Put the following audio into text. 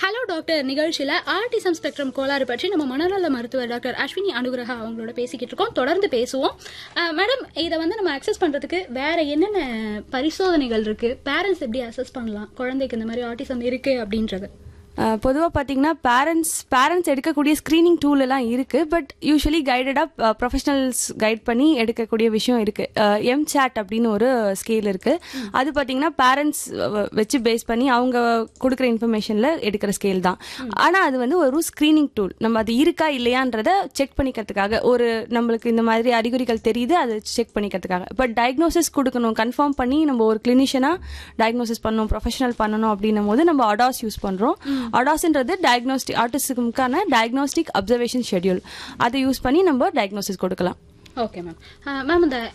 hello doctor நிகழ்ச்சியில autism spectrum கோளாறு பற்றி நம்ம மனநல மருத்துவர் டாக்டர் அஸ்வினி அனுகிரகா அவங்களோட பேசிக்கிட்டு இருக்கோம் தொடர்ந்து பேசுவோம் அஹ், மேடம் இதை வந்து நம்ம அக்சஸ் பண்றதுக்கு வேற என்னென்ன பரிசோதனைகள் இருக்கு பேரண்ட்ஸ் எப்படி அசஸ் பண்ணலாம் குழந்தைக்கு இந்த மாதிரி ஆர்டிசம் இருக்கு அப்படின்றது பொதுவாக பார்த்தீங்கன்னா பேரண்ட்ஸ் பேரண்ட்ஸ் எடுக்கக்கூடிய ஸ்க்ரீனிங் டூல் எல்லாம் இருக்கு பட் யூஸ்வலி கைடடாக ப்ரொஃபஷனல்ஸ் கைட் பண்ணி எடுக்கக்கூடிய விஷயம் இருக்கு எம் சாட் அப்படின்னு ஒரு ஸ்கேல் இருக்கு அது பார்த்தீங்கன்னா பேரண்ட்ஸ் வச்சு பேஸ் பண்ணி அவங்க கொடுக்குற இன்ஃபர்மேஷனில் எடுக்கிற ஸ்கேல் தான் ஆனால் அது வந்து ஒரு ஸ்க்ரீனிங் டூல் நம்ம அது இருக்கா இல்லையான்றத செக் பண்ணிக்கிறதுக்காக ஒரு நம்மளுக்கு இந்த மாதிரி அறிகுறிகள் தெரியுது அதை செக் பண்ணிக்கிறதுக்காக பட் டயக்னோசிஸ் கொடுக்கணும் கன்ஃபார்ம் பண்ணி நம்ம ஒரு கிளினிஷியனாக டயக்னோசிஸ் பண்ணணும் ப்ரொஃபஷனல் பண்ணணும் அப்படின்னும் போது நம்ம அடாஸ் யூஸ் பண்ணுறோம் அடாஸ்ன்றது டயக்னோஸ்டிக் ஆர்டிஸ்டுக்கான டயக்னோஸ்டிக் அப்சர்வேஷன் ஷெட்யூல் அதை யூஸ் பண்ணி நம்ம டயக்னோசிஸ் கொடுக்கலாம் ஓகே மேம் மேம் இந்த